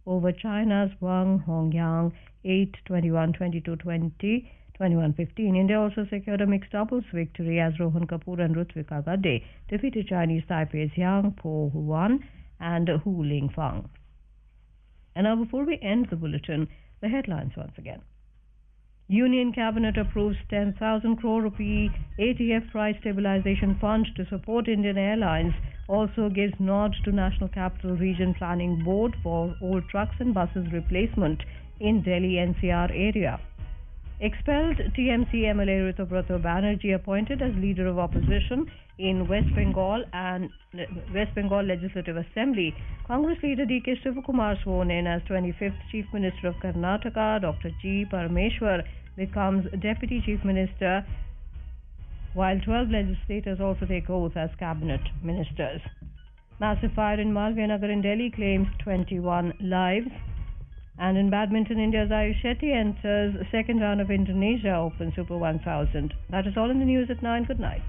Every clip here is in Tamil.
over China's Wang Hongyang 8 21 22 20 21 15. India also secured a mixed doubles victory as Rohan Kapoor and Rutvika Gade defeated Chinese Taipei's Yang Po Huan and Hu Lingfang. And now, before we end the bulletin, the headlines once again. Union Cabinet approves 10,000 crore rupee ATF price stabilization fund to support Indian Airlines. Also gives nod to National Capital Region Planning Board for old trucks and buses replacement in Delhi NCR area. Expelled TMC MLA Ritubrato Banerjee appointed as leader of opposition in West Bengal and West Bengal Legislative Assembly. Congress leader DK Shivakumar sworn in as 25th Chief Minister of Karnataka. Dr. G. Parameshwar becomes Deputy Chief Minister, while 12 legislators also take oath as cabinet ministers. Massive fire in Malviya Nagar in Delhi claims 21 lives. And in badminton, India's Ayush Shetty enters second round of Indonesia Open Super 1000. That is all in the news at 9. Good night.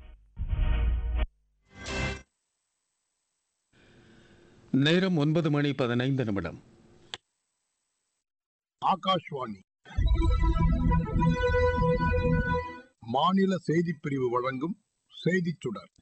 நேரம் ஒன்பது மணி பதினைந்து நிமிடம் ஆகாஷ்வாணி மாநில செய்திப் பிரிவு வழங்கும் செய்திச் சுடர்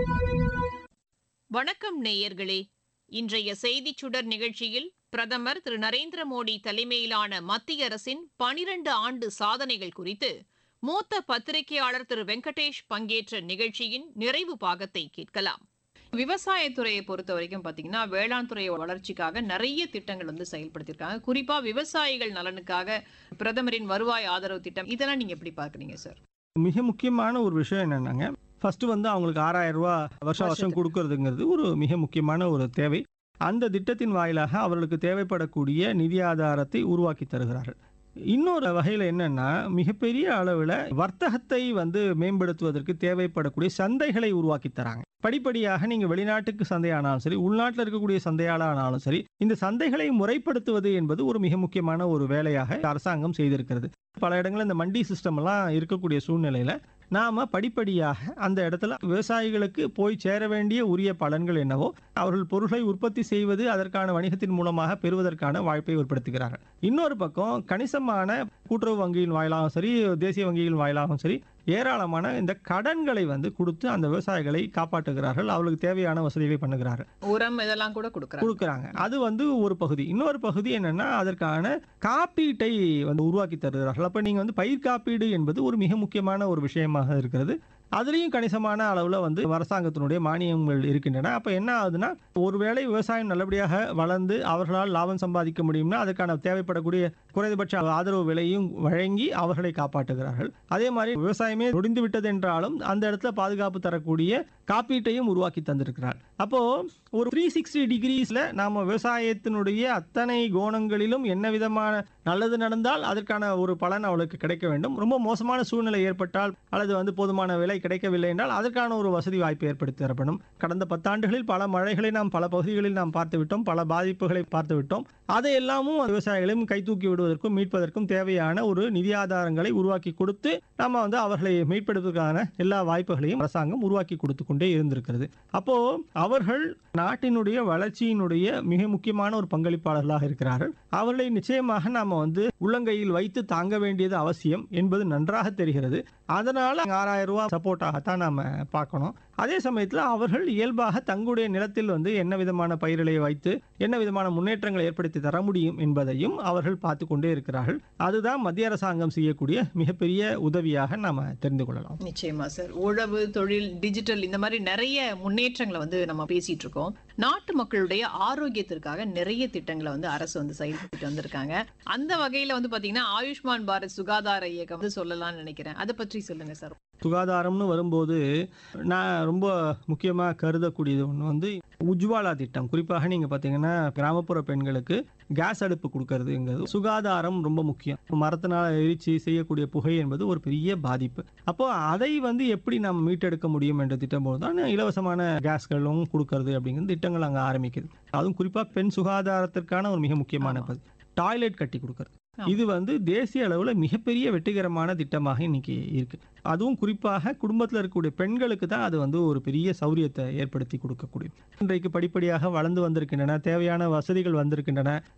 வணக்கம் நேயர்களே இன்றைய செய்திச் சுடர் நிகழ்ச்சியில் பிரதமர் திரு நரேந்திர மோடி தலைமையிலான மத்திய அரசின் பனிரண்டு ஆண்டு சாதனைகள் குறித்து மூத்த பத்திரிகையாளர் திரு வெங்கடேஷ் பங்கேற்ற நிகழ்ச்சியின் நிறைவு பாகத்தை கேட்கலாம் விவசாயத்துறையை பொறுத்த வரைக்கும் பாத்தீங்கன்னா வேளாண் துறை வளர்ச்சிக்காக நிறைய திட்டங்கள் வந்து செயல்படுத்தியிருக்காங்க குறிப்பா விவசாயிகள் நலனுக்காக பிரதமரின் வருவாய் ஆதரவு திட்டம் இதெல்லாம் நீங்க எப்படி பாக்குறீங்க சார் மிக முக்கியமான ஒரு விஷயம் என்னன்னாங்க ஃபர்ஸ்ட் வந்து அவங்களுக்கு ஆறாயிரம் ரூபாய் வருஷம் வருஷம் வருஷத்துக்கு. கொடுக்கறதுங்கிறது ஒரு மிக முக்கியமான ஒரு தேவை அந்த திட்டத்தின் வாயிலாக அவர்களுக்கு தேவைப்படக்கூடிய நிதி ஆதாரத்தை உருவாக்கி தருகிறார்கள் இன்னொரு வகையில் என்னன்னா மிகப்பெரிய அளவில் வர்த்தகத்தை வந்து மேம்படுத்துவதற்கு தேவைப்படக்கூடிய சந்தைகளை உருவாக்கி தராங்க படிப்படியாக நீங்க வெளிநாட்டுக்கு சந்தையானாலும் சரி உள்நாட்டில் இருக்கக்கூடிய சந்தையாளானாலும் சரி இந்த சந்தைகளை முறைப்படுத்துவது என்பது ஒரு மிக முக்கியமான ஒரு வேலையாக அரசாங்கம் செய்திருக்கிறது பல இடங்களில் இந்த மண்டி சிஸ்டம் எல்லாம் இருக்கக்கூடிய சூழ்நிலையில நாம படிப்படியாக அந்த இடத்துல விவசாயிகளுக்கு போய் சேர வேண்டிய உரிய பலன்கள் என்னவோ அவர்கள் பொருளை உற்பத்தி செய்வது அதற்கான வணிகத்தின் மூலமாக பெறுவதற்கான வாய்ப்பை ஏற்படுத்துகிறார்கள் இன்னொரு பக்கம் கணிசமான கூட்டுறவு வங்கியின் வாயிலாகவும் சரி தேசிய வங்கியின் வாயிலாகவும் சரி ஏராளமான இந்த கடன்களை வந்து கொடுத்து அந்த விவசாயிகளை காப்பாற்றுகிறார்கள் அவர்களுக்கு தேவையான வசதிகளை பண்ணுகிறார்கள் உரம் இதெல்லாம் கூட கொடுக்குறாங்க கொடுக்குறாங்க அது வந்து ஒரு பகுதி இன்னொரு பகுதி என்னன்னா அதற்கான காப்பீட்டை வந்து உருவாக்கி தருகிறார்கள் அப்ப நீங்க வந்து பயிர் காப்பீடு என்பது ஒரு மிக முக்கியமான ஒரு விஷயமாக இருக்கிறது அதுலேயும் கணிசமான அளவில் வந்து அரசாங்கத்தினுடைய மானியங்கள் இருக்கின்றன அப்போ என்ன ஆகுதுன்னா ஒருவேளை விவசாயம் நல்லபடியாக வளர்ந்து அவர்களால் லாபம் சம்பாதிக்க முடியும்னா அதற்கான தேவைப்படக்கூடிய குறைந்தபட்ச ஆதரவு விலையும் வழங்கி அவர்களை காப்பாற்றுகிறார்கள் அதே மாதிரி விவசாயமே நொடிந்து விட்டது என்றாலும் அந்த இடத்துல பாதுகாப்பு தரக்கூடிய காப்பீட்டையும் உருவாக்கி தந்திருக்கிறார் அப்போ ஒரு த்ரீ சிக்ஸ்டி டிகிரிஸ்ல நாம விவசாயத்தினுடைய அத்தனை கோணங்களிலும் என்ன விதமான நல்லது நடந்தால் அதற்கான ஒரு பலன் அவளுக்கு கிடைக்க வேண்டும் ரொம்ப மோசமான சூழ்நிலை ஏற்பட்டால் அல்லது வந்து போதுமான விலை கிடைக்கவில்லை என்றால் அதற்கான ஒரு வசதி வாய்ப்பு ஏற்படுத்தி தரப்படும் கடந்த பத்தாண்டுகளில் பல மழைகளை நாம் பல பகுதிகளில் நாம் பார்த்து விட்டோம் பல பாதிப்புகளை பார்த்து விட்டோம் அதை எல்லாமும் விவசாயிகளையும் கைதூக்கி விடுவதற்கும் மீட்பதற்கும் தேவையான ஒரு நிதி ஆதாரங்களை உருவாக்கி கொடுத்து நம்ம வந்து அவர்களை மீட்பெடுப்பதற்கான எல்லா வாய்ப்புகளையும் அரசாங்கம் உருவாக்கி கொடுத்து கொண்டே இருந்திருக்கிறது அப்போ அவர்கள் நாட்டினுடைய வளர்ச்சியினுடைய மிக முக்கியமான ஒரு பங்களிப்பாளர்களாக இருக்கிறார்கள் அவர்களை நிச்சயமாக நாம வந்து உள்ளங்கையில் வைத்து தாங்க வேண்டியது அவசியம் என்பது நன்றாக தெரிகிறது அதனால ஆறாயிரம் ரூபாய் சப்போர்ட்டாகத்தான் நாம பார்க்கணும் அதே சமயத்தில் அவர்கள் இயல்பாக தங்களுடைய நிலத்தில் வந்து என்ன விதமான பயிர்களை வைத்து என்ன விதமான முன்னேற்றங்களை ஏற்படுத்தி தர முடியும் என்பதையும் அவர்கள் பார்த்து கொண்டே இருக்கிறார்கள் அதுதான் மத்திய அரசாங்கம் செய்யக்கூடிய மிகப்பெரிய உதவியாக நாம தெரிந்து கொள்ளலாம் நிச்சயமா சார் உழவு தொழில் டிஜிட்டல் இந்த மாதிரி நிறைய முன்னேற்றங்களை வந்து நம்ம பேசிட்டு இருக்கோம் நாட்டு மக்களுடைய ஆரோக்கியத்திற்காக நிறைய திட்டங்களை வந்து அரசு வந்து செயல்பட்டு வந்திருக்காங்க அந்த வகையில வந்து பாத்தீங்கன்னா ஆயுஷ்மான் பாரத் சுகாதார இயக்கம் வந்து சொல்லலாம்னு நினைக்கிறேன் அதை பற்றி சொல்லுங்க சார் சுகாதாரம்னு வரும்போது நான் ரொம்ப முக்கியமாக கருதக்கூடியது ஒன்று வந்து உஜ்வாலா திட்டம் குறிப்பாக நீங்கள் பார்த்தீங்கன்னா கிராமப்புற பெண்களுக்கு கேஸ் அடுப்பு கொடுக்கறதுங்கிறது சுகாதாரம் ரொம்ப முக்கியம் மரத்தினால் எரிச்சு செய்யக்கூடிய புகை என்பது ஒரு பெரிய பாதிப்பு அப்போ அதை வந்து எப்படி நம்ம மீட்டெடுக்க முடியும் என்ற திட்டம் போது தான் இலவசமான கேஸ்களும் கொடுக்கறது அப்படிங்கிற திட்டங்கள் அங்கே ஆரம்பிக்குது அதுவும் குறிப்பாக பெண் சுகாதாரத்திற்கான ஒரு மிக முக்கியமான ஆமா. பகுதி டாய்லெட் கட்டி கொடுக்கறது ஆமா. இது வந்து தேசிய அளவில் மிகப்பெரிய வெற்றிகரமான திட்டமாக இன்னைக்கு இருக்கு அதுவும் குறிப்பாக குடும்பத்தில் இருக்கக்கூடிய பெண்களுக்கு தான் அது வந்து ஒரு பெரிய சௌரியத்தை ஏற்படுத்தி கொடுக்கக்கூடிய இன்றைக்கு படிப்படியாக வளர்ந்து வந்திருக்கின்றன தேவையான வசதிகள் வந்திருக்கின்றன